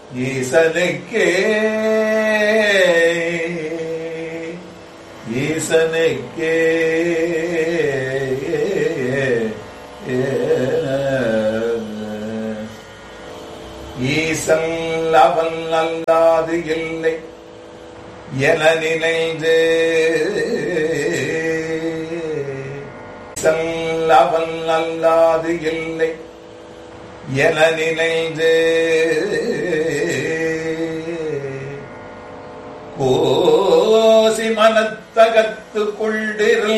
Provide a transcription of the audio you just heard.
ஈசனுக்கே ஈசனுக்கே ஈசன் அவன் அல்லாது இல்லை என நினைந்து ஈசன் அவன் அல்லாது இல்லை என நினைந்து கோசி மனத்தகத்து கொண்டிருள்